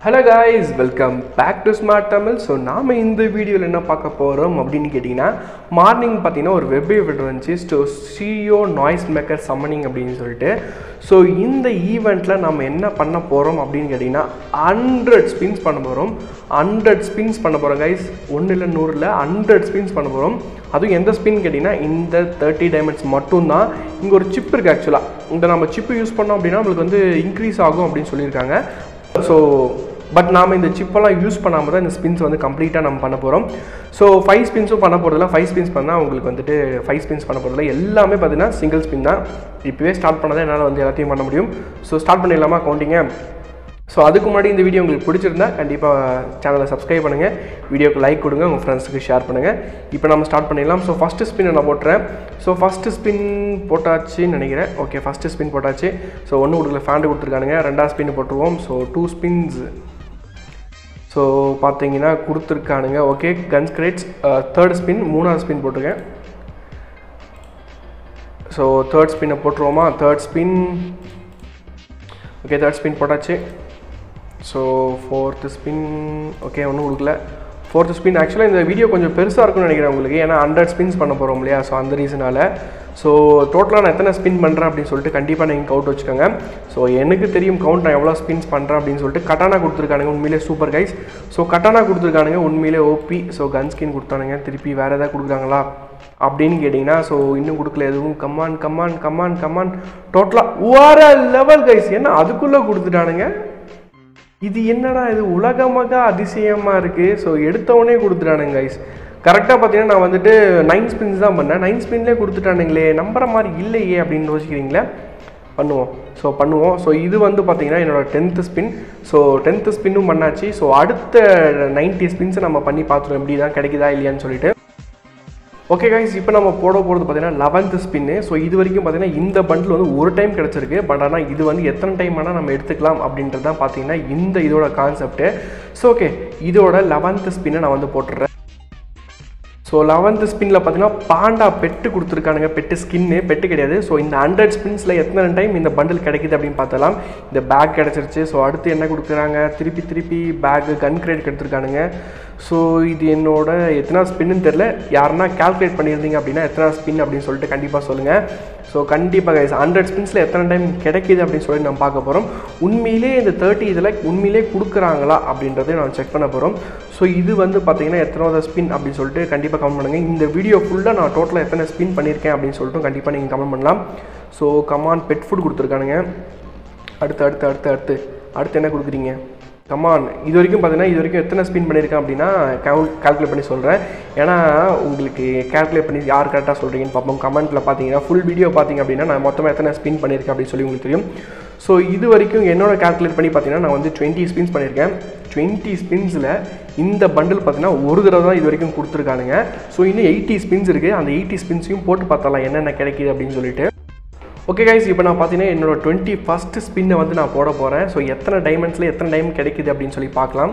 Hello guys welcome back to smart Tamil so நாம் இந்த வீடியோவில் என்ன பார்க்க போகிறோம் அப்படின்னு கேட்டிங்கன்னா மார்னிங் பார்த்தீங்கன்னா ஒரு வெப் ஈவெண்ட் வந்துச்சு so CO noise maker summoning அப்படின்னு சொல்லிட்டு ஸோ இந்த ஈவெண்ட்டில் நம்ம என்ன பண்ண போகிறோம் அப்படின்னு கேட்டிங்கன்னா ஹண்ட்ரட் ஸ்பின்ஸ் பண்ண போகிறோம் ஹண்ட்ரட் ஸ்பின்ஸ் பண்ண போகிறோம் கைஸ் ஒன்று இல்லை நூறில் ஹண்ட்ரட் ஸ்பின்ஸ் பண்ண போகிறோம் அதுவும் எந்த ஸ்பின் கேட்டிங்கன்னா இந்த தேர்ட்டி டைமண்ட்ஸ் மட்டும்தான் இங்கே ஒரு சிப் இருக்குது ஆக்சுவலாக இந்த நம்ம சிப்பு யூஸ் பண்ணோம் அப்படின்னா நம்மளுக்கு வந்து இன்க்ரீஸ் ஆகும் அப்படின்னு சொல்லியிருக்காங்க ஸோ பட் நாம் இந்த சிப்பெல்லாம் யூஸ் பண்ணாமல் தான் இந்த ஸ்பின்ஸ் வந்து கம்ப்ளீட்டாக நம்ம பண்ண போகிறோம் ஸோ ஃபைவ் ஸ்பின்ஸும் பண்ண போகிறதில்ல ஃபைவ் ஸ்பின்ஸ் பண்ணால் உங்களுக்கு வந்துட்டு ஃபைவ் ஸ்பின்ஸ் பண்ண போகிறதில்ல எல்லாமே பார்த்தீங்கன்னா சிங்கிள் ஸ்பின் தான் இப்போவே ஸ்டார்ட் பண்ணதான் என்னால் வந்து எல்லாத்தையும் பண்ண முடியும் ஸோ ஸ்டார்ட் பண்ணிடலாமா கவுண்டிங்க ஸோ அதுக்கு முன்னாடி இந்த வீடியோ உங்களுக்கு பிடிச்சிருந்தா கண்டிப்பாக சேனலை சப்ஸ்கிரைப் பண்ணுங்கள் வீடியோக்கு லைக் கொடுங்க உங்கள் ஃப்ரெண்ட்ஸுக்கு ஷேர் பண்ணுங்கள் இப்போ நம்ம ஸ்டார்ட் பண்ணிடலாம் ஸோ ஃபஸ்ட்டு ஸ்பின் நான் போட்டுறேன் ஸோ ஃபஸ்ட்டு ஸ்பின் போட்டாச்சுன்னு நினைக்கிறேன் ஓகே ஃபஸ்ட்டு ஸ்பின் போட்டாச்சு ஸோ ஒன்று கொடுக்கல ஃபேண்டு கொடுத்துருக்கானுங்க ரெண்டாவது ஸ்பின் போட்டுருவோம் ஸோ டூ ஸ்பின்ஸ் ஸோ பார்த்தீங்கன்னா கொடுத்துருக்கானுங்க okay guns crates third spin மூணாவது ஸ்பின் போட்டிருக்கேன் ஸோ தேர்ட் ஸ்பின்னை போட்டுருவோமா third spin okay third spin போட்டாச்சு ஸோ ஃபோர்த்து ஸ்பின் ஓகே ஒன்றும் கொடுக்கல ஃபோர்த்து ஸ்பின் ஆக்சுவலாக இந்த வீடியோ கொஞ்சம் பெருசாக இருக்கும்னு நினைக்கிறேன் உங்களுக்கு ஏன்னா ஹண்ட்ரட் ஸ்பின்ஸ் பண்ண போகிறோம் இல்லையா ஸோ அந்த ரீசனால் ஸோ டோட்டலாக நான் எத்தனை ஸ்பின் பண்ணுறேன் அப்படின்னு சொல்லிட்டு கண்டிப்பாக நீங்கள் கவுண்ட் வச்சுக்கோங்க ஸோ எனக்கு தெரியும் கவுண்ட் நான் எவ்வளோ ஸ்பின்ஸ் பண்ணுறேன் அப்படின்னு சொல்லிட்டு கட்டானா கொடுத்துருக்கானுங்க உண்மையிலே சூப்பர் கைஸ் ஸோ கட்டானா கொடுத்துருக்கானுங்க உண்மையிலே ஓபி ஸோ கன் ஸ்கின் கொடுத்தானுங்க திருப்பி வேறு எதாவது கொடுக்குறாங்களா அப்படின்னு கேட்டிங்கன்னா ஸோ இன்னும் கொடுக்கல எதுவும் கம்மான் கம்மான் கம்மான் கம்மான் டோட்டலாக ஓர லெவல் கைஸ் என்ன அதுக்குள்ளே கொடுத்துட்டானுங்க இது என்னடா இது உலகமாக அதிசயமாக இருக்குது ஸோ எடுத்தவொடனே கொடுத்துட்டானுங்க கைஸ் கரெக்டாக பார்த்தீங்கன்னா நான் வந்துட்டு நைன் ஸ்பின்ஸ் தான் பண்ணேன் நைன் ஸ்பின்லேயே கொடுத்துட்டானுங்களே நம்புற மாதிரி இல்லையே அப்படின்னு யோசிக்கிறீங்களே பண்ணுவோம் ஸோ பண்ணுவோம் ஸோ இது வந்து பார்த்தீங்கன்னா என்னோடய டென்த்து ஸ்பின் ஸோ டென்த்து ஸ்பின்னும் பண்ணாச்சு ஸோ அடுத்த நைன்ட்டி ஸ்பின்ஸை நம்ம பண்ணி பார்த்துருவோம் எப்படி தான் கிடைக்குதா இல்லையான்னு சொல்லிட்டு ஓகே கைஸ் இப்போ நம்ம போட போகிறது பார்த்தீங்கன்னா லெவன்த்து ஸ்பின்னு ஸோ இது வரைக்கும் பார்த்தீங்கன்னா இந்த பண்டில் வந்து ஒரு டைம் கிடச்சிருக்கு பட் ஆனால் இது வந்து எத்தனை டைம் வேணால் நம்ம எடுத்துக்கலாம் அப்படின்றது தான் பார்த்தீங்கன்னா இந்த இதோட கான்செப்ட்டு ஸோ ஓகே இதோட லெவன்த்து ஸ்பின்னை நான் வந்து போட்டுடுறேன் ஸோ லெவன்த்து ஸ்பின்னில் பார்த்தீங்கன்னா பாண்டா பெட்டு கொடுத்துருக்கானுங்க பெட்டு ஸ்கின்னு பெட்டு கிடையாது ஸோ இந்த ஹண்ட்ரட் ஸ்பின்ஸில் எத்தனை டைம் இந்த பண்டில் கிடைக்குது அப்படின்னு பார்த்தலாம் இந்த பேக் கிடச்சிருச்சு ஸோ அடுத்து என்ன கொடுக்குறாங்க திருப்பி திருப்பி பேக்கு கன் கிரேட் எடுத்துருக்கானுங்க ஸோ இது என்னோட எத்தனை ஸ்பின்னு தெரில யாருன்னா கால்குலேட் பண்ணியிருந்தீங்க அப்படின்னா எத்தனை ஸ்பின் அப்படின்னு சொல்லிட்டு கண்டிப்பாக சொல்லுங்கள் ஸோ கண்டிப்பாக கைஸ் ஹண்ட்ரட் ஸ்பின்ஸில் எத்தனை டைம் கிடைக்கிது அப்படின்னு சொல்லி நம்ம பார்க்க போகிறோம் உண்மையிலே இந்த தேர்ட்டி இதில் உண்மையிலே கொடுக்குறாங்களா அப்படின்றத நான் செக் பண்ண போகிறோம் ஸோ இது வந்து பார்த்தீங்கன்னா எத்தனாவது ஸ்பின் அப்படின்னு சொல்லிட்டு கண்டிப்பாக கமெண்ட் பண்ணுங்கள் இந்த வீடியோ ஃபுல்லாக நான் டோட்டலாக எத்தனை ஸ்பின் பண்ணியிருக்கேன் அப்படின்னு சொல்லிட்டு கண்டிப்பாக நீங்கள் கமெண்ட் பண்ணலாம் ஸோ கமான் பெட் ஃபுட் கொடுத்துருக்கானுங்க அடுத்து அடுத்து அடுத்து அடுத்து அடுத்து என்ன கொடுக்குறீங்க கமான் இது வரைக்கும் பார்த்தீங்கன்னா இது வரைக்கும் எத்தனை ஸ்பின் பண்ணியிருக்கேன் அப்படின்னா கவுண்ட் கால்குலேட் பண்ணி சொல்கிறேன் ஏன்னா உங்களுக்கு கால்குலேட் பண்ணி யார் கரெக்டாக சொல்கிறீங்கன்னு பார்ப்போம் கமெண்ட்டில் பார்த்தீங்கன்னா ஃபுல் வீடியோ பார்த்தீங்க அப்படின்னா நான் மொத்தமாக எத்தனை ஸ்பின் பண்ணியிருக்கேன் அப்படின்னு சொல்லி உங்களுக்கு தெரியும் ஸோ இது வரைக்கும் என்னோட கால்குலேட் பண்ணி பார்த்தீங்கன்னா நான் வந்து டுவெண்ட்டி ஸ்பின்ஸ் பண்ணியிருக்கேன் டுவெண்ட்டி ஸ்பின்ஸில் இந்த பண்டில் பார்த்தீங்கன்னா ஒரு தடவை தான் இது வரைக்கும் கொடுத்துருக்கானுங்க ஸோ இன்னும் எயிட்டி ஸ்பின்ஸ் இருக்குது அந்த எயிட்டி ஸ்பின்ஸையும் போட்டு பார்த்தலாம் என்னென்ன கிடைக்கிது அப்படின்னு சொல்லிட்டு ஓகே கைஸ் இப்போ நான் பார்த்தீங்கன்னா என்னோட டுவெண்ட்டி ஃபஸ்ட்டு ஸ்பின்னை வந்து நான் போட போகிறேன் ஸோ எத்தனை டைமண்ட்ஸில் எத்தனை டைம் கிடைக்குது அப்படின்னு சொல்லி பார்க்கலாம்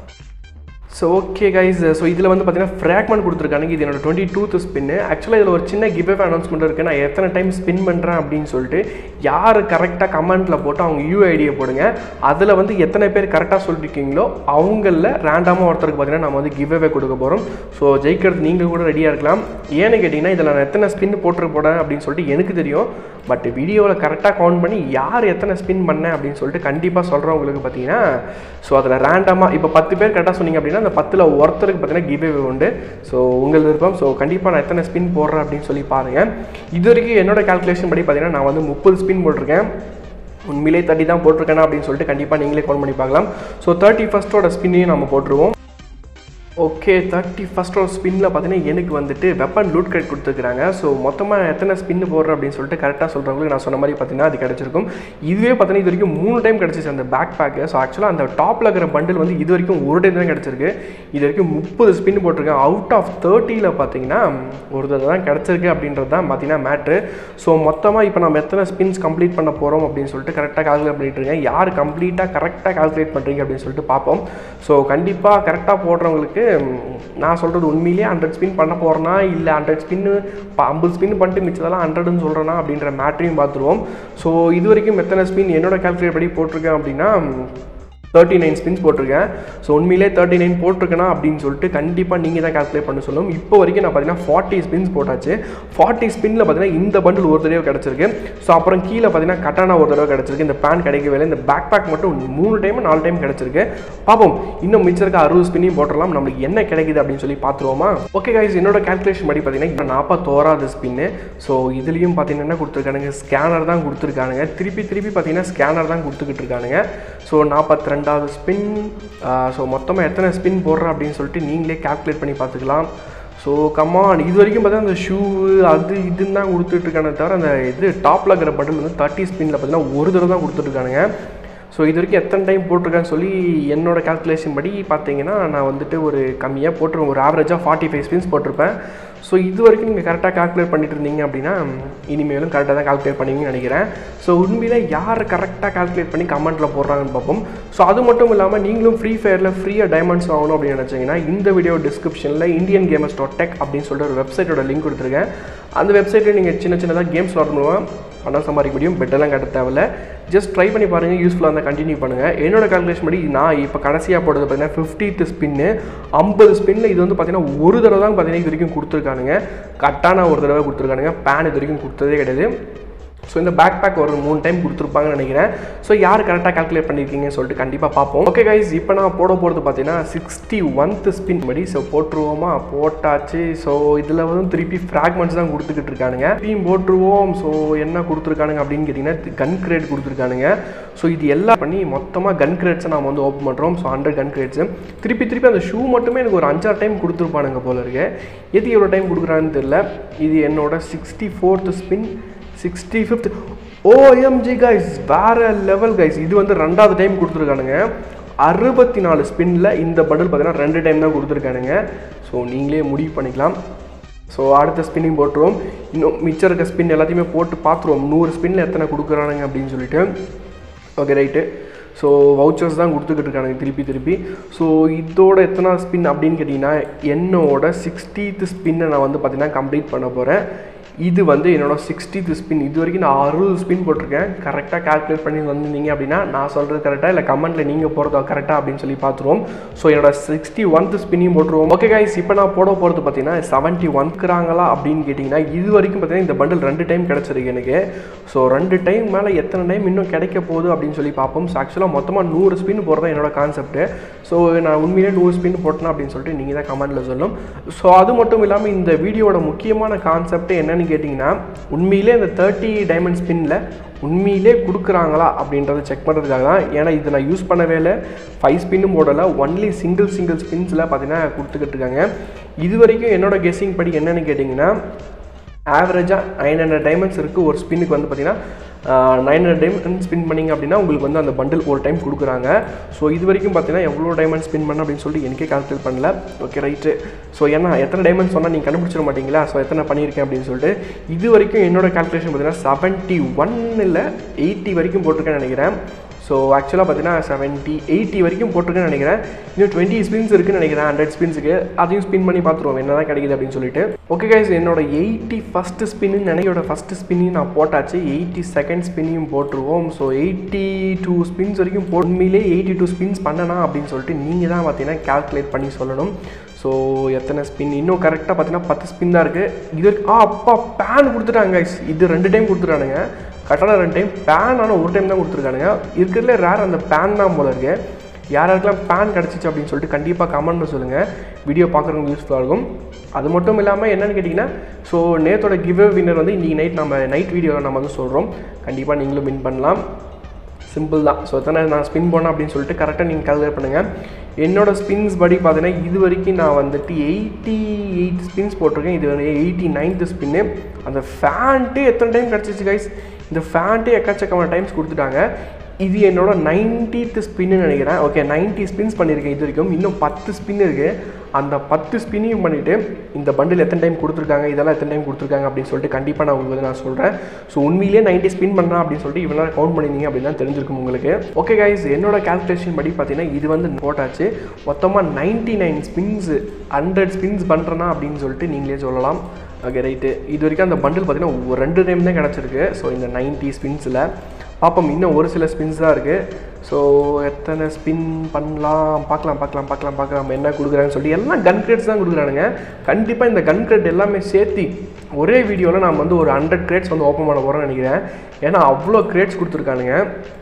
ஸோ ஓகே கைஸ் ஸோ இதில் வந்து பார்த்தீங்கன்னா ஃப்ராக்மெண்ட் கொடுத்துருக்காங்க இது என்னோட டுவெண்ட்டி டூத் ஸ்பின்னு ஆக்சுவலாக இதில் ஒரு சின்ன கிவ் அவே அனௌன்ஸ்மெண்ட் இருக்குது நான் எத்தனை டைம் ஸ்பின் பண்ணுறேன் அப்படின்னு சொல்லிட்டு யார் கரெக்டாக கமெண்ட்டில் போட்டு அவங்க யூஐடியை போடுங்க அதில் வந்து எத்தனை பேர் கரெக்டாக சொல்லியிருக்கீங்களோ அவங்களில் ரேண்டமாக ஒருத்தருக்கு பார்த்தீங்கன்னா நம்ம வந்து கிவ் அவே கொடுக்க போகிறோம் ஸோ ஜெயிக்கிறது நீங்கள் கூட ரெடியாக இருக்கலாம் ஏன்னு கேட்டிங்கன்னா இதில் நான் எத்தனை ஸ்பின் போட்டு போடேன் அப்படின்னு சொல்லிட்டு எனக்கு தெரியும் பட் வீடியோவில் கரெக்டாக கவுண்ட் பண்ணி யார் எத்தனை ஸ்பின் பண்ணேன் அப்படின்னு சொல்லிட்டு கண்டிப்பாக சொல்கிறவங்களுக்கு பார்த்தீங்கன்னா ஸோ அதில் ரேண்டமாக இப்போ பத்து பேர் கரெக்டாக சொன்னீங்க அப்படின்னா அந்த பத்தில் ஒருத்தருக்கு பார்த்தீங்கன்னா கிவ்வே உண்டு ஸோ உங்கள் விருப்பம் ஸோ கண்டிப்பாக நான் எத்தனை ஸ்பின் போடுறேன் அப்படின்னு சொல்லி பாருங்கள் இது வரைக்கும் என்னோட கால்குலேஷன் படி பார்த்தீங்கன்னா நான் வந்து முப்பது ஸ்பின் போட்டிருக்கேன் உண்மையிலே தேர்ட்டி தான் போட்டிருக்கேனா அப்படின்னு சொல்லிட்டு கண்டிப்பாக நீங்களே கவுண்ட் பண்ணி பார்க்கலாம் ஸோ தேர்ட்டி ஃபஸ்ட்டோட ஸ்பின்னையும் நம்ம போட்டுருவோம் ஓகே தேர்ட்டி ஃபஸ்ட்டோட ஸ்பின்னில் பார்த்தீங்கன்னா எனக்கு வந்துட்டு வெப்பன் லூட் கிரெட் கொடுத்துருக்காங்க ஸோ மொத்தமாக எத்தனை ஸ்பின்னு போடுறேன் அப்படின்னு சொல்லிட்டு கரெக்டாக சொல்கிறவங்களுக்கு நான் சொன்ன மாதிரி பார்த்தீங்கன்னா அது கிடச்சிருக்கும் இதுவே பார்த்தீங்கன்னா இது வரைக்கும் மூணு டைம் கிடச்சிச்சு அந்த பேக் பேக்கு ஸோ ஆக்சுவலாக அந்த டாப்பில் இருக்கிற பண்டில் வந்து இது வரைக்கும் ஒரு டைம் தான் கிடச்சிருக்கு இது வரைக்கும் முப்பது ஸ்பின் போட்டிருக்கேன் அவுட் ஆஃப் தேர்ட்டியில் பார்த்தீங்கன்னா ஒரு தடவை தான் கிடச்சிருக்கு அப்படின்றது தான் பார்த்தீங்கன்னா மேட்ரு ஸோ மொத்தமாக இப்போ நம்ம எத்தனை ஸ்பின்ஸ் கம்ப்ளீட் பண்ண போகிறோம் அப்படின்னு சொல்லிட்டு கரெக்டாக கால்குலேட் பண்ணிட்டு இருக்கேன் யார் கம்ப்ளீட்டாக கரெக்டாக கால்குலேட் பண்ணுறீங்க அப்படின்னு சொல்லிட்டு பார்ப்போம் ஸோ கண்டிப்பாக கரெக்டாக போடுறவங்களுக்கு நான் சொல்கிறது உண்மையிலேயே ஹண்ட்ரட் ஸ்பின் பண்ண போகிறேன்னா இல்லை ஹண்ட்ரட் ஸ்பின்னு ஐம்பது ஸ்பின் பண்ணிட்டு மிச்சதெல்லாம் ஹண்ட்ரட்னு சொல்கிறேன்னா அப்படின்ற மேட்ரையும் பார்த்துருவோம் ஸோ இது வரைக்கும் எத்தனை ஸ்பின் என்னோட கால்குலேட் படி போட்டிருக்கேன் அப்படின்னா தேர்ட்டி நைன் ஸ்பின்ஸ் போட்டிருக்கேன் ஸோ உண்மையிலே தேர்ட்டி நைன் போட்டிருக்கேனா அப்படின்னு சொல்லிட்டு கண்டிப்பாக நீங்கள் தான் கால்குலேட் பண்ண சொல்லணும் இப்போ வரைக்கும் நான் பார்த்தீங்கன்னா ஃபார்ட்டி ஸ்பின்ஸ் போட்டாச்சு ஃபார்ட்டி ஸ்பின்னில் பார்த்தீங்கன்னா இந்த பண்டில் ஒரு தடவை கிடச்சிருக்கு ஸோ அப்புறம் கீழே பார்த்தீங்கன்னா கட்டானா ஒரு தடவை கிடச்சிருக்கு இந்த பேன் கிடைக்கவே இல்லை இந்த பேக் பேக் மட்டும் மூணு டைம் நாலு டைம் கிடச்சிருக்கு பார்ப்போம் இன்னும் மிச்சம் இருக்க அறுபது ஸ்பின்னையும் போட்டுடலாம் நம்மளுக்கு என்ன கிடைக்குது அப்படின்னு சொல்லி பார்த்துருவோமா ஓகே கைஸ் என்னோட கால்குலேஷன் படி பார்த்தீங்கன்னா நாற்பத்தோராது ஸ்பின்னு ஸோ இதுலேயும் பார்த்தீங்கன்னா என்ன கொடுத்துருக்கானுங்க ஸ்கேனர் தான் கொடுத்துருக்கானுங்க திருப்பி திருப்பி பார்த்தீங்கன்னா ஸ்கேனர் தான் கொடுத்துக்கிட்டு இருக்கானுங்க ஸோ நாற்பத்தி ரெண்டாவது ஸ்பின் ஸோ மொத்தமாக எத்தனை ஸ்பின் போடுறேன் அப்படின்னு சொல்லிட்டு நீங்களே கால்குலேட் பண்ணி பார்த்துக்கலாம் ஸோ கம்மான் இது வரைக்கும் பார்த்தீங்கன்னா அந்த ஷூ அது இதுன்னு தான் கொடுத்துட்ருக்கானே தவிர அந்த இது டாப்பில் இருக்கிற பட்டன் வந்து தேர்ட்டி ஸ்பின்னில் பார்த்தீங்கன்னா ஒரு தடவை தான் கொடுத்துட்ருக்கானுங்க ஸோ இது வரைக்கும் எத்தனை டைம் போட்டிருக்கேன்னு சொல்லி என்னோட கால்குலேஷன் படி பார்த்தீங்கன்னா நான் வந்துட்டு ஒரு கம்மியாக போட்டிருக்கேன் ஒரு ஆவரேஜாக ஃபார்ட்டி ஃபைவ் ஸ்பின்ஸ் போட்டிருப்பேன் ஸோ இது வரைக்கும் நீங்கள் கரெக்டாக கால்குலேட் பண்ணிட்டு இருந்தீங்க அப்படின்னா இனிமேலும் கரெக்டாக தான் கால்குலேட் பண்ணுவீங்கன்னு நினைக்கிறேன் ஸோ உண்மையில யார் கரெக்டாக கால்குலேட் பண்ணி கமெண்ட்டில் போடுறாங்கன்னு பார்ப்போம் ஸோ அது மட்டும் இல்லாமல் நீங்களும் ஃப்ரீ ஃபயரில் ஃப்ரீயாக டைமண்ட்ஸ் வாங்கணும் அப்படின்னு நினச்சிங்கன்னா இந்த வீடியோ டிஸ்கிரிப்ஷனில் இந்தியன் கேமர்ஸ் டாட் டெக் அப்படின்னு சொல்லிட்டு ஒரு வெப்சைட்டோட லிங்க் கொடுத்துருக்கேன் அந்த வெப்சைட்டில் நீங்கள் சின்ன சின்னதாக கேம்ஸ் விளாடணும் பணம் சம்பாதிக்க முடியும் பெட்டெல்லாம் கட்ட தேவையில்ல ஜஸ்ட் ட்ரை பண்ணி பாருங்கள் யூஸ்ஃபுல்லாக இருந்தால் கண்டினியூ பண்ணுங்கள் என்னோட கால்குலேஷன் படி நான் இப்போ கடைசியாக போட்டது பார்த்தீங்கன்னா ஃபிஃப்டித் ஸ்பின்னு ஐம்பது ஸ்பின்னில் இது வந்து பார்த்தீங்கன்னா ஒரு தடவை தான் பார்த்தீங்கன்னா இது வரைக்கும் கொடுத்துருக்கானுங்க கட்டான ஒரு தடவை கொடுத்துருக்கானுங்க பேன் இது வரைக்கும் கொடுத்ததே கிடையாது ஸோ இந்த பேக் பேக் ஒரு மூணு டைம் கொடுத்துருப்பாங்கன்னு நினைக்கிறேன் ஸோ யார் கரெக்டாக கால்குலேட் பண்ணியிருக்கீங்கன்னு சொல்லிட்டு கண்டிப்பாக பார்ப்போம் ஓகே கைஸ் இப்போ நான் போட போகிறது பார்த்தீங்கன்னா சிக்ஸ்டி ஒன்த் ஸ்பின் படி ஸோ போட்டுருவோமா போட்டாச்சு ஸோ இதில் வந்து திருப்பி ஃப்ராக்மெண்ட்ஸ் தான் கொடுத்துக்கிட்டு இருக்கானுங்க திருப்பியும் போட்டுருவோம் ஸோ என்ன கொடுத்துருக்கானுங்க அப்படின்னு கேட்டிங்கன்னா கன் கிரேட் கொடுத்துருக்கானுங்க ஸோ இது எல்லாம் பண்ணி மொத்தமாக கன் கிரேட்ஸை நம்ம வந்து ஓப்பன் பண்ணுறோம் ஸோ ஹண்ட்ரட் கன் கிரேட்ஸு திருப்பி திருப்பி அந்த ஷூ மட்டுமே எனக்கு ஒரு அஞ்சாறு டைம் கொடுத்துருப்பானுங்க போல இருக்கு எது எவ்வளோ டைம் கொடுக்குறான்னு தெரியல இது என்னோட sixty fourth spin sixty fifth OMG guys வேற லெவல் கைஸ் இது வந்து ரெண்டாவது டைம் கொடுத்துருக்கானுங்க அறுபத்தி நாலு ஸ்பின்னில் இந்த பண்டில் பார்த்தீங்கன்னா ரெண்டு டைம் தான் கொடுத்துருக்கானுங்க ஸோ நீங்களே முடிவு பண்ணிக்கலாம் ஸோ அடுத்த ஸ்பின்னிங் போட்டுருவோம் இன்னும் மிச்சம் இருக்க ஸ்பின் எல்லாத்தையுமே போட்டு பார்த்துருவோம் நூறு ஸ்பின்னில் எத்தனை கொடுக்குறானுங்க அப்படின்னு சொல்லிட்டு ஓகே ரைட்டு ஸோ வவுச்சர்ஸ் தான் கொடுத்துக்கிட்டு இருக்கானுங்க திருப்பி திருப்பி ஸோ இதோட எத்தனை ஸ்பின் அப்படின்னு கேட்டிங்கன்னா என்னோட சிக்ஸ்டீத் ஸ்பின்னை நான் வந்து பார்த்தீங்கன்னா கம்ப்ளீட் பண்ண போகிறேன் இது வந்து என்னோட சிக்ஸ்டீத் ஸ்பின் இது வரைக்கும் நான் அறுபது ஸ்பின் போட்டிருக்கேன் கரெக்டாக கால்குலேட் பண்ணி வந்திருந்தீங்க அப்படின்னா நான் சொல்கிறது கரெக்டாக இல்லை கமெண்ட்டில் நீங்கள் போகிறது கரெக்டாக அப்படின்னு சொல்லி பார்த்துருவோம் ஸோ என்னோட சிக்ஸ்டி ஒன்த் ஸ்பின்னையும் போட்டுருவோம் ஓகே கைஸ் இப்போ நான் போட போகிறது பார்த்தீங்கன்னா செவன்ட்டி ஒன்க்குறாங்களா அப்படின்னு கேட்டிங்கன்னா இது வரைக்கும் பார்த்தீங்கன்னா இந்த பண்டில் ரெண்டு டைம் கிடச்சிருக்கு எனக்கு ஸோ ரெண்டு டைம் மேலே எத்தனை டைம் இன்னும் கிடைக்க போகுது அப்படின்னு சொல்லி பார்ப்போம் ஸோ ஆக்சுவலாக மொத்தமாக நூறு ஸ்பின் போடுறது என்னோட கான்செப்ட் ஸோ நான் உண்மையிலே நூறு ஸ்பின் போட்டேன் அப்படின்னு சொல்லிட்டு நீங்கள் தான் கமெண்ட்டில் சொல்லும் ஸோ அது மட்டும் இல்லாமல் இந்த வீடியோட முக்கியமான கான்செப்ட் என்னன்னு கேட்டிங்கன்னா உண்மையிலே இந்த தேர்ட்டி டைமண்ட் ஸ்பின்னில் உண்மையிலே கொடுக்குறாங்களா அப்படின்றத செக் பண்ணுறதுக்காக தான் ஏன்னா இது நான் யூஸ் பண்ணவே இல்லை ஃபைவ் ஸ்பின்னும் போடலை ஒன்லி சிங்கிள் சிங்கிள் ஸ்பின்ஸில் பார்த்தீங்கன்னா கொடுத்துக்கிட்டு இருக்காங்க இது வரைக்கும் என்னோட கெஸ்ஸிங் படி என்னென்னு கேட்டிங்கன்னா ஆவரேஜாக நைன் ஹண்ட்ரட் டைமண்ட்ஸ் இருக்குது ஒரு ஸ்பின்னுக்கு வந்து பார்த்தீங்கன்னா நைன் ஹண்ட்ரட் டைமண்ட் ஸ்பின் பண்ணிங்க அப்படின்னா உங்களுக்கு வந்து அந்த பண்டில் ஒரு டைம் கொடுக்குறாங்க ஸோ இது வரைக்கும் பார்த்தீங்கன்னா எவ்வளோ டைமண்ட் ஸ்பின் பண்ண அப்படின்னு சொல்லிட்டு எனக்கே கால்குலேட் பண்ணல ஓகே ரைட்டு ஸோ ஏன்னா எத்தனை டைமண்ட் சொன்னால் நீங்கள் கண்டுபிடிச்சிட மாட்டீங்களா ஸோ எத்தனை பண்ணியிருக்கேன் அப்படின்னு சொல்லிட்டு இது வரைக்கும் என்னோட கால்குலேஷன் பார்த்தீங்கன்னா செவன்ட்டி ஒன்னில் எயிட்டி வரைக்கும் போட்டிருக்கேன்னு நினைக்கிறேன் ஸோ ஆக்சுவலாக பார்த்தீங்கன்னா செவன்ட்டி எயிட்டி வரைக்கும் போட்டிருக்கேன்னு நினைக்கிறேன் இன்னும் டுவெண்ட்டி ஸ்பின்ஸ் இருக்குன்னு நினைக்கிறேன் ஹண்ட்ரட் ஸ்பின்ஸுக்கு அதையும் ஸ்பின் பண்ணி பார்த்துருவோம் என்ன தான் கிடைக்குது அப்படின்னு சொல்லிட்டு ஓகே கைஸ் என்னோட எயிட்டி ஃபஸ்ட்டு ஸ்பின்னு நினைக்கிற ஃபஸ்ட்டு ஸ்பின்னையும் நான் போட்டாச்சு எயிட்டி செகண்ட் ஸ்பின்னையும் போட்டுருவோம் ஸோ எயிட்டி டூ ஸ்பின்ஸ் வரைக்கும் போ உண்மையிலே எயிட்டி டூ ஸ்பின்ஸ் பண்ணனா அப்படின்னு சொல்லிட்டு நீங்கள் தான் பார்த்தீங்கன்னா கால்குலேட் பண்ணி சொல்லணும் ஸோ எத்தனை ஸ்பின் இன்னும் கரெக்டாக பார்த்தீங்கன்னா பத்து ஸ்பின் தான் இருக்குது இது ஆ அப்பா பேன் கொடுத்துட்டாங்க guys. இது ரெண்டு டைம் கொடுத்துட்டானுங்க கரெக்டான ரெண்டு டைம் பேன் ஆனால் ஒரு டைம் தான் கொடுத்துருக்கானுங்க இருக்கிறதுல ரேர் அந்த பேன் தான் போல இருக்கு யார் யாருக்கெல்லாம் பேன் கிடச்சிச்சு அப்படின்னு சொல்லிட்டு கண்டிப்பாக கமெண்ட்னு சொல்லுங்கள் வீடியோ பார்க்குறவங்க யூஸ்ஃபுல்லாக இருக்கும் அது மட்டும் இல்லாமல் என்னென்னு கேட்டிங்கன்னா ஸோ நேத்தோட கிவ் வின்னர் வந்து இன்றைக்கி நைட் நம்ம நைட் வீடியோவில் நம்ம வந்து சொல்கிறோம் கண்டிப்பாக நீங்களும் வின் பண்ணலாம் சிம்பிள் தான் ஸோ எத்தனை நான் ஸ்பின் பண்ணேன் அப்படின்னு சொல்லிட்டு கரெக்டாக நீங்கள் கால்குலேட் பண்ணுங்கள் என்னோட ஸ்பின்ஸ் படி பார்த்தீங்கன்னா இது வரைக்கும் நான் வந்துட்டு எயிட்டி எயிட் ஸ்பின்ஸ் போட்டிருக்கேன் இது வந்து எயிட்டி நைன்த்து ஸ்பின்னு அந்த ஃபேண்ட்டு எத்தனை டைம் கிடச்சிச்சு கைஸ் இந்த ஃபேண்ட்டு எக்கச்சக்கமான டைம்ஸ் கொடுத்துட்டாங்க இது என்னோட நைன்டீத் ஸ்பின்னு நினைக்கிறேன் ஓகே 90 ஸ்பின்ஸ் பண்ணியிருக்கேன் இது வரைக்கும் இன்னும் பத்து ஸ்பின் இருக்குது அந்த பத்து ஸ்பின்னையும் பண்ணிவிட்டு இந்த பண்டில் எத்தனை டைம் கொடுத்துருக்காங்க இதெல்லாம் எத்தனை டைம் கொடுத்துருக்காங்க அப்படின்னு சொல்லிட்டு கண்டிப்பாக நான் உங்களுக்கு வந்து நான் சொல்கிறேன் ஸோ உண்மையிலேயே 90 ஸ்பின் பண்ணலாம் அப்படின்னு சொல்லிட்டு இவனால கவுண்ட் பண்ணிருந்தீங்க அப்படின்னு தான் தெரிஞ்சிருக்கும் உங்களுக்கு ஓகே கைஸ் என்னோட கால்குலேஷன் படி பார்த்தீங்கன்னா இது வந்து போட்டாச்சு மொத்தமாக ninety nine spins hundred spins பண்ணுறேன்னா அப்படின்னு சொல்லிட்டு நீங்களே சொல்லலாம் ஓகே ரைட்டு இது வரைக்கும் அந்த பண்டில் பார்த்தீங்கன்னா ஒரு ரெண்டு டைம் தான் கிடச்சிருக்கு ஸோ இந்த நைன்ட்டி ஸ்பின்ஸில் பார்ப்போம் இன்னும் ஒரு சில ஸ்பின்ஸ் தான் இருக்குது ஸோ எத்தனை ஸ்பின் பண்ணலாம் பார்க்கலாம் பார்க்கலாம் பார்க்கலாம் பார்க்கலாம் என்ன கொடுக்குறாங்கன்னு சொல்லி எல்லாம் கன் கிரேட்ஸ் தான் கொடுக்குறானுங்க கண்டிப்பாக இந்த கன் கிரேட் எல்லாமே சேர்த்து ஒரே வீடியோவில் நான் வந்து ஒரு ஹண்ட்ரட் கிரேட்ஸ் வந்து ஓப்பன் பண்ண போகிறேன்னு நினைக்கிறேன் ஏன்னா அவ்வளோ கிரேட்ஸ் கொடுத்துருக்கானுங்க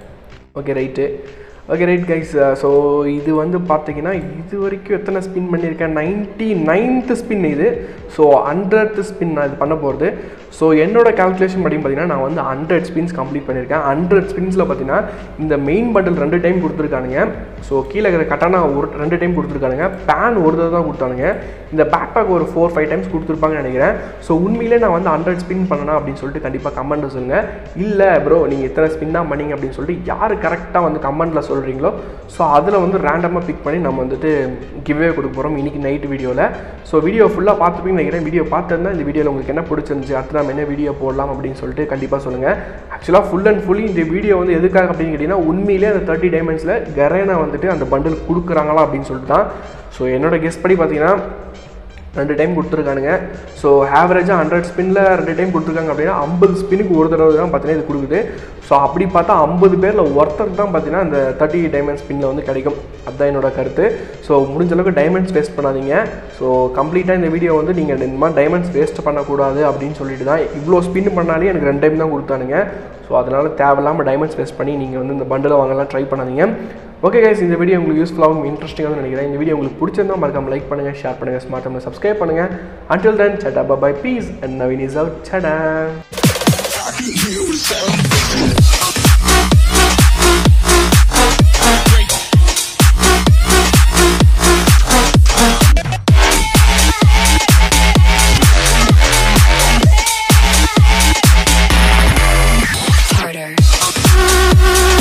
okay right okay right guys so இது வந்து பார்த்தீங்கன்னா இது வரைக்கும் எத்தனை ஸ்பின் பண்ணியிருக்கேன் நைன்ட்டி நைன்த்து ஸ்பின் இது ஸோ ஹண்ட்ரட் ஸ்பின் நான் இது பண்ண போகிறது ஸோ என்னோட கால்குலேஷன் படி பார்த்தீங்கன்னா நான் வந்து ஹண்ட்ரட் ஸ்பின்ஸ் கம்ப்ளீட் பண்ணியிருக்கேன் ஹண்ட்ரட் ஸ்பின்ஸில் பார்த்தீங்கன்னா இந்த மெயின் பண்டில் ரெண்டு டைம் கொடுத்துருக்கானுங்க ஸோ கீழே இருக்கிற கட்டானா ஒரு ரெண்டு டைம் கொடுத்துருக்கானுங்க பேன் ஒரு தடவை தான் கொடுத்தானுங்க இந்த பேக் பேக் ஒரு ஃபோர் ஃபைவ் டைம்ஸ் கொடுத்துருப்பாங்கன்னு நினைக்கிறேன் ஸோ உண்மையிலே நான் வந்து ஹண்ட்ரட் ஸ்பின் பண்ணனா அப்படின்னு சொல்லிட்டு கண்டிப்பாக கமெண்ட் சொல்லுங்கள் இல்லை ப்ரோ நீங்கள் இத்தனை ஸ்பின் தான் பண்ணீங்க அப்படின்னு சொல்லிட்டு யார் கரெக்டாக வந்து கமெண்ட்டில் சொல்கிறீங்களோ ஸோ அதில் வந்து ரேண்டமாக பிக் பண்ணி நம்ம வந்துட்டு கிவ்வே கொடுக்க போகிறோம் இன்றைக்கி நைட் வீடியோவில் ஸோ வீடியோ ஃபுல்லாக பார்த்துப்பீங்கன்னு நினைக்கிறேன் வீடியோ பார்த்துருந்தா இந்த வீடியோவில் உங்களுக்கு என்ன பிடிச்சிருந்துச்சு அடுத்து நம்ம என்ன வீடியோ போடலாம் அப்படின்னு சொல்லிட்டு கண்டிப்பாக சொல்லுங்கள் ஆக்சுவலாக ஃபுல் அண்ட் ஃபுல்லி இந்த வீடியோ வந்து எதுக்காக அப்படின்னு கேட்டிங்கன்னா உண்மையிலே அந்த தேர்ட்டி டைமண்ட்ஸில் கரேனா வந்துட்டு அந்த பண்டில் கொடுக்குறாங்களா அப்படின்னு சொல்லிட்டு தான் ஸோ என்னோட கெஸ் படி பார்த்தீங்கன்னா ரெண்டு டைம் கொடுத்துருக்கானுங்க ஸோ ஆவரேஜாக ஹண்ட்ரட் ஸ்பின்னில் ரெண்டு டைம் கொடுத்துருக்காங்க அப்படின்னா ஐம்பது ஸ்பின்னுக்கு ஒரு தடவை தான் பார்த்தீங்கன்னா இது கொடுக்குது ஸோ அப்படி பார்த்தா ஐம்பது பேரில் ஒருத்தர் தான் பார்த்தீங்கன்னா அந்த தேர்ட்டி டைமண்ட் ஸ்பின்னில் வந்து கிடைக்கும் அதுதான் என்னோட கருத்து ஸோ முடிஞ்ச அளவுக்கு டைமண்ட்ஸ் வேஸ்ட் பண்ணாதீங்க ஸோ கம்ப்ளீட்டாக இந்த வீடியோ வந்து நீங்கள் இந்த மாதிரி டைமண்ட்ஸ் வேஸ்ட் பண்ணக்கூடாது அப்படின்னு சொல்லிட்டு தான் இவ்வளோ ஸ்பின் பண்ணாலே எனக்கு ரெண்டு டைம் தான் கொடுத்தானுங்க ஸோ அதனால் தேவையில்லாமல் டைமண்ட்ஸ் வேஸ்ட் பண்ணி நீங்கள் வந்து இந்த பண்டில் வாங்கலாம் ட்ரை பண்ணாதீங்க ஓகே கைஸ் இந்த வீடியோ உங்களுக்கு யூஸ்ஃபுல்லாகவும் இன்ட்ரெஸ்டிங்காகவும் நினைக்கிறேன் இந்த வீடியோ உங்களுக்கு பிடிச்சிருந்தா மறக்காம லைக் பண்ணுங்கள் ஷேர் பண்ணுங்கள் ஸ்மார்ட் ஃபோனில் சப்ஸ்கிரைப் பண்ணுங்கள் அன்டில் தென் சட்டா bye peace and Naveen is out சடா harder.